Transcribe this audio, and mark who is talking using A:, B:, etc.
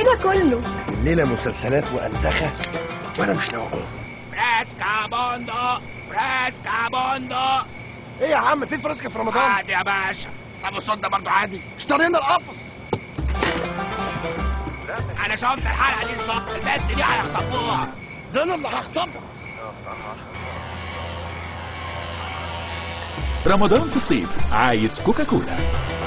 A: ايه ده كله
B: الليله مسلسلات واندخه وانا مش ناوي
C: فريسكا بوندو فريسكا بوندو
B: ايه يا عم في فريسكا في رمضان
C: عادي يا باشا طب الصوت ده برضه عادي
B: اشترينا القفص
C: انا شفت الحلقه دي الصبح البنت دي هيخطفوها
B: ده انا اللي هخطفها
D: رمضان في الصيف عايز كوكاكولا